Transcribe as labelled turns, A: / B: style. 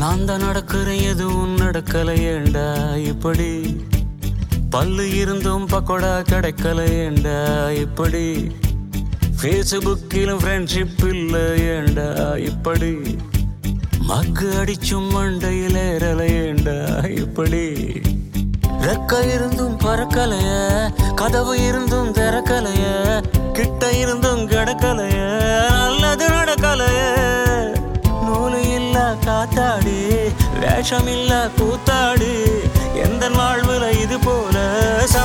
A: நான் தான் நடக்கிறேன் எதுவும் நடக்கல ஏண்டா இப்படி பல்லு இருந்தும் பக்கோடா கிடைக்கல ஏண்டா இப்படி ஃபேஸ்புக்கிலும் ஃப்ரெண்ட்ஷிப் இல்லை ஏண்டா இப்படி மக்கு அடிச்சும் மண்டையில் ஏறல ஏண்டா இப்படி ரெக்க இருந்தும் பறக்கலைய கதவு இருந்தும் திறக்கலைய கிட்ட இருந்தும் கிடக்கலைய நல்லது நடக்கலைய நூலு இல்ல காத்தாடி வேஷம் இல்ல கூத்தாடி எந்த வாழ்வுல இது போல